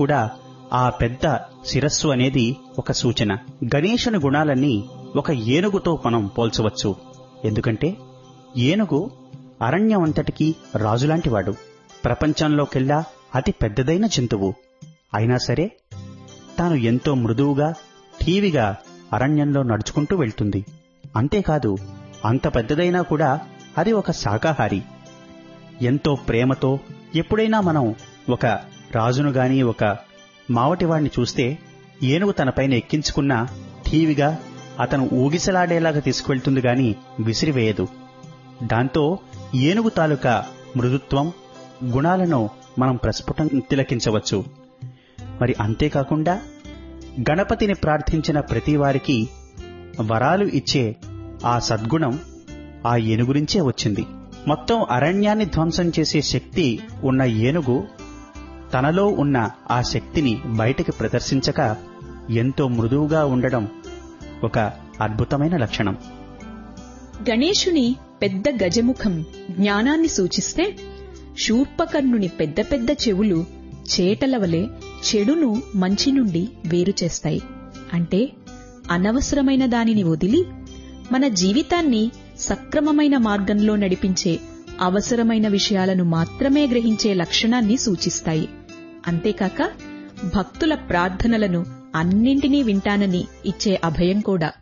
కూడా ఆ పెద్ద శిరస్సు అనేది ఒక సూచన గణేశుని గుణాలన్నీ ఒక ఏనుగుతో మనం పోల్చవచ్చు ఎందుకంటే ఏనుగు అరణ్యమంతటికీ రాజులాంటివాడు ప్రపంచంలోకెల్లా అతి పెద్దదైన జంతువు అయినా సరే తాను ఎంతో మృదువుగా ఠీవిగా అరణ్యంలో నడుచుకుంటూ వెళ్తుంది అంతేకాదు అంత పెద్దదైనా కూడా అది ఒక శాకాహారి ఎంతో ప్రేమతో ఎప్పుడైనా మనం ఒక రాజును గాని ఒక మావటివాడిని చూస్తే ఏనుగు తనపైన ఎక్కించుకున్న ఠీవిగా అతను ఊగిసలాడేలాగా తీసుకువెళ్తుంది గాని విసిరివేయదు దాంతో ఏనుగు తాలూకా మృదుత్వం గుణాలను మనం ప్రస్ఫుటం తిలకించవచ్చు మరి అంతేకాకుండా గణపతిని ప్రార్థించిన ప్రతి వారికి వరాలు ఇచ్చే ఆ సద్గుణం ఆ ఏనుగురించే వచ్చింది మొత్తం అరణ్యాన్ని ధ్వంసం చేసే శక్తి ఉన్న ఏనుగు తనలో ఉన్న ఆ శక్తిని బయటికి ప్రదర్శించక ఎంతో మృదువుగా ఉండడం ఒక అద్భుతమైన లక్షణం గణేశుని పెద్ద గజముఖం జ్ఞానాన్ని సూచిస్తే శూర్పకర్ణుని పెద్ద పెద్ద చెవులు చేటల వలె చెడును మంచి నుండి వేరు చేస్తాయి అంటే అనవసరమైన దానిని వదిలి మన జీవితాన్ని సక్రమమైన మార్గంలో నడిపించే అవసరమైన విషయాలను మాత్రమే గ్రహించే లక్షణాన్ని సూచిస్తాయి అంతేకాక భక్తుల ప్రార్థనలను అన్నింటినీ వింటానని ఇచ్చే అభయం కూడా